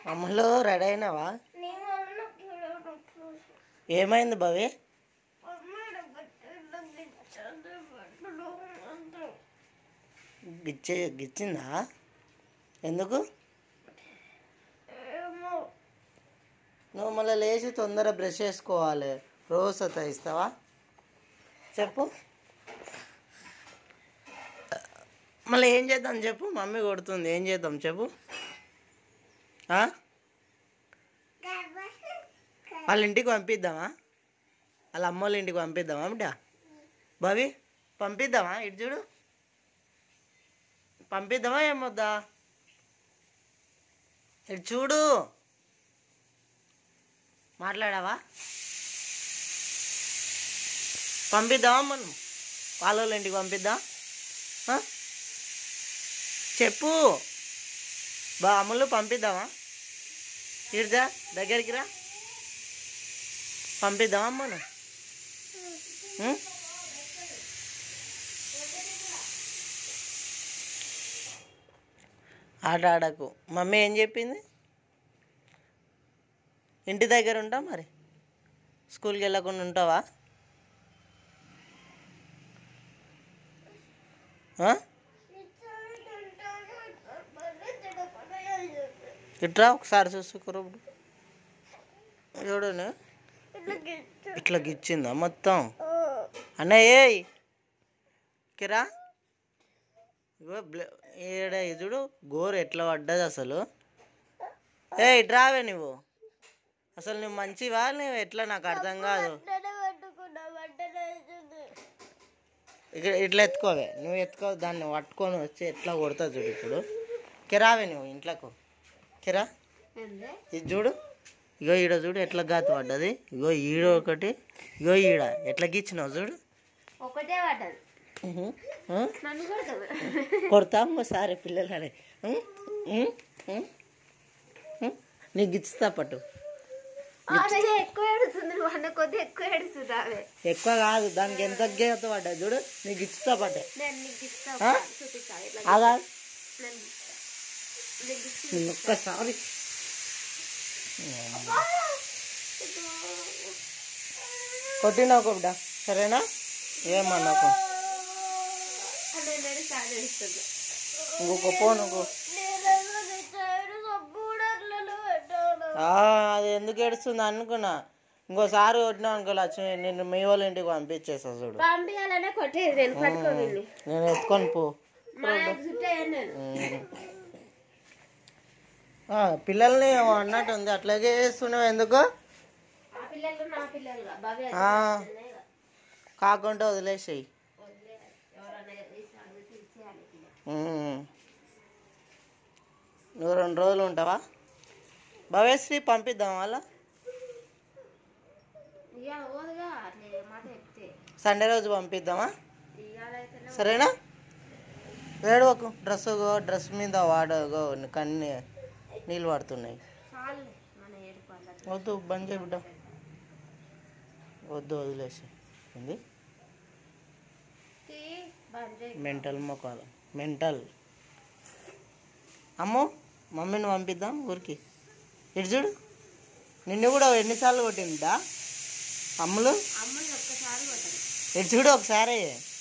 అమ్మలో రెడీ అయినావా ఏమైంది భవి గిచ్చే గిచ్చిందా ఎందుకు నువ్వు మళ్ళీ లేచి తొందర బ్రష్ చేసుకోవాలి రోజు సతాయిస్తావా చెప్పు మళ్ళీ ఏం చేద్దాం చెప్పు మమ్మీ కొడుతుంది ఏం చేద్దాం చెప్పు ఆ? వాళ్ళ ఇంటికి పంపిద్దామా వాళ్ళ అమ్మ వాళ్ళ ఇంటికి పంపిద్దామా బిడ్డ బావి పంపిద్దామా ఇటు చూడు పంపిద్దామా ఏమొద్దా ఇటు చూడు మాట్లాడావా పంపిద్దామా మనం వాళ్ళ వాళ్ళ ఇంటికి పంపిద్దాం ఆ? చెప్పు బా అమ్ములు పంపిద్దామా ఇడ్దా దగ్గరికి రా పంపిద్దామా మనం ఉం? ఆట ఆడకు మమ్మీ ఏం చెప్పింది ఇంటి దగ్గర ఉంటా మరి స్కూల్కి వెళ్ళకుండా ఉంటావా ఆ? ఇట్రా ఒకసారి చూసుకోరు చూడను ఇట్లా గిచ్చిందా మొత్తం అన్నయ్య ఏయ్ కిరా ఇగో బ్ల- ఈడ ఇది చూడు గోరు ఎట్లా పడ్డది అసలు ఏ ఇట్రావే నువ్వు అసలు నువ్వు మంచివా నువ్వు ఎట్లా నాకు అర్థం కాదు ఇక ఇట్లా ఎత్తుకోవే నువ్వు ఎత్తుకో దాన్ని పట్టుకొని వచ్చి ఎట్లా కొడతా చూడు ఇప్పుడు కిరావే నువ్వు ఇంట్లోకు కిరా ఇది చూడు ఇగో ఈడ చూడు ఎట్లా గాత పడ్డది ఇగో ఈడ ఒకటి ఇగో ఈడ ఎట్లా గిచ్చినావు చూడు ఒకటే పడ్డది ఉహు. ఆ? నన్ను కొడతావు కొడతాం ఒకసారి పిల్లలని ఉం? ఉం? ఉం? ఉం? నీకు గిచ్చుతా పట్టు ఆమె ఎక్కువ ఏడుస్తుంది నువ్వు అన్న కొద్ది ఎక్కువ ఏడుస్తుంది ఆమె ఎక్కువ కాదు దానికి ఎంత గీత పడ్డది చూడు నీకు గిచ్చుతా పట్టే నేను నీకు ఇస్తా ఆ? చూపిస్తా ఇట్లా అలా నేను ఇస్తా. నీకు ఇస్తా. నిన్ను ఒక్కసారి కొట్టినావు బిడ్డ సరేనా ఏమన్నాకు అని నేను ఏడుస్తా, ఆమె ఏడుస్తుంది. ఇంకొక పో నువ్వు ఆ, అది ఎందుకు ఏడుస్తుంది అనుకున్నా ఇంకోసారి కొట్టినా అనుకో లక్ష్మి నిన్ను మీ వాళ్ళ ఇంటికి పంపించేస్తా చూడు పంపించాలనే కొట్టేది నేను పట్టుకోవాలి నేను ఎత్తుకొని పో మా చుట్టాను నేను ఉమ్. ఆ, పిల్లల్ని ఏమో అన్నట్టు ఉంది అట్లాగే చేస్తున్నావు ఎందుకు ఆ పిల్లలు నా పిల్లలు బాగా ఆ, కాకుండా వదిలేసేయి ఎవరన్నా ఇస్తాడు తీసేయాలి పిల్ల. ఉమ్. నువ్వు రెండు రోజులు ఉంటావా భవేశ్రీ పంపిద్దాం వాళ్ళ ఇవాళ పోదుగా అట్లా మాట చెప్తే సండే రోజు పంపిద్దామా ఇవాళ అయితేనే సరేనా వేడవకు డ్రెస్ డ్రెస్ మీద వాడగో కన్నీ నీళ్ళు పడుతున్నాయి చాలు మన ఏడుకోవాలి వద్దు బంద్ చేయి బిడ్డ వద్దు వదిలేసి ఉంది బంద్ మెంటల్ మొక్కలు మెంటల్ అమ్మో మమ్మీని పంపిద్దాం ఊరికి ఇటు చూడు నిన్ను కూడా ఎన్నిసార్లు కొట్టిందా అమ్ములు అమ్మని ఒక్కసారి కొట్టదు ఇటు చూడు ఒకసారి